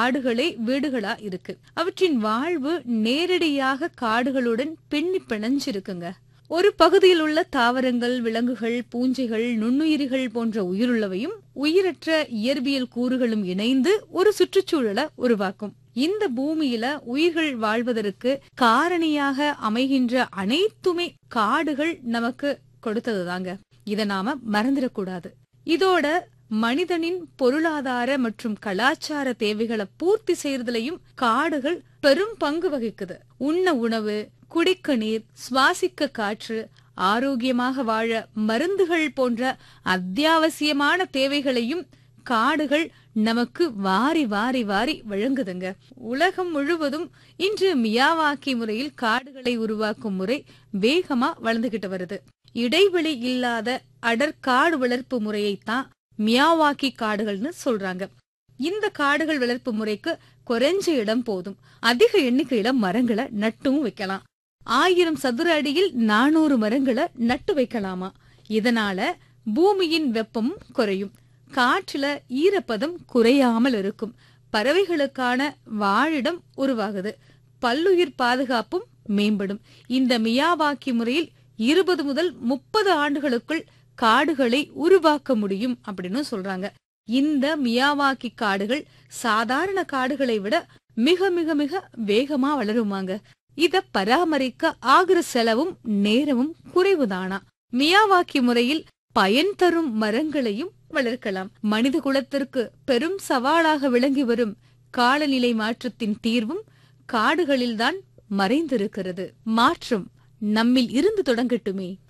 காடுகளே வீடுகளா இருக்கு அவற்றின் வாழ்வு நேரடியாக காடுகளுடன் பின்னி பிணைஞ்சிருக்குங்க ஒரு பகுதியில் உள்ள தாவரங்கள் விலங்குகள் பூஞ்சைகள் நுண்ணுயிரிகள் போன்ற உயிருள்ளவையும் உயிரற்ற இயற்பியல் கூறுகளும் இணைந்து ஒரு சுற்றுச்சூழலை உருவாக்கும் இந்த பூமியில உயிர்கள் வாழ்வதற்கு காரணியாக அமைகின்ற அனைத்துமே காடுகள் நமக்கு கொடுத்ததுதாங்க இத நாம மறந்துடக்கூடாது இதோட மனிதனின் பொருளாதார மற்றும் கலாச்சார தேவைகளை பூர்த்தி செய்யறதுலயும் காடுகள் பெரும் பங்கு வகிக்குது உண்ண உணவு குடிக்க நீர் சுவாசிக்க காற்று ஆரோக்கியமாக வாழ மருந்துகள் போன்ற அத்தியாவசியமான தேவைகளையும் காடுகள் நமக்கு வாரி வாரி வாரி வழங்குதுங்க உலகம் முழுவதும் இன்று மியாவாக்கி முறையில் காடுகளை உருவாக்கும் முறை வேகமா வளர்ந்துகிட்டு வருது இடைவெளி இல்லாத அடற்காடு வளர்ப்பு முறையைத்தான் மியாவாக்கி காடுகள்னு சொல்றாங்க இந்த காடுகள் வளர்ப்பு முறைக்கு குறைஞ்ச இடம் போதும் அதிக எண்ணிக்கையில மரங்களை நட்டும் வைக்கலாம் ஆயிரம் சதுர அடியில் நானூறு மரங்களை நட்டு வைக்கலாமா இதனால பூமியின் வெப்பம் குறையும் காற்றுல ஈரப்பதம் குறையாமல் இருக்கும் பறவைகளுக்கான வாழிடம் உருவாகுது பல்லுயிர் பாதுகாப்பும் மேம்படும் இந்த மியாவாக்கி முறையில் இருபது முதல் முப்பது ஆண்டுகளுக்குள் காடுகளை உருவாக்க முடியும் அப்படின்னு சொல்றாங்க இந்த மியாவாக்கி காடுகள் சாதாரண காடுகளை விட மிக மிக மிக வேகமா வளருமாங்க இத பராமரிக்க ஆகிற செலவும் நேரமும் குறைவுதானா மியாவாக்கி முறையில் பயன் தரும் மரங்களையும் வளர்க்கலாம் மனித குலத்திற்கு பெரும் சவாலாக விளங்கி வரும் காலநிலை மாற்றத்தின் தீர்வும் காடுகளில்தான் மறைந்திருக்கிறது மாற்றம் நம்மில் இருந்து தொடங்கட்டுமே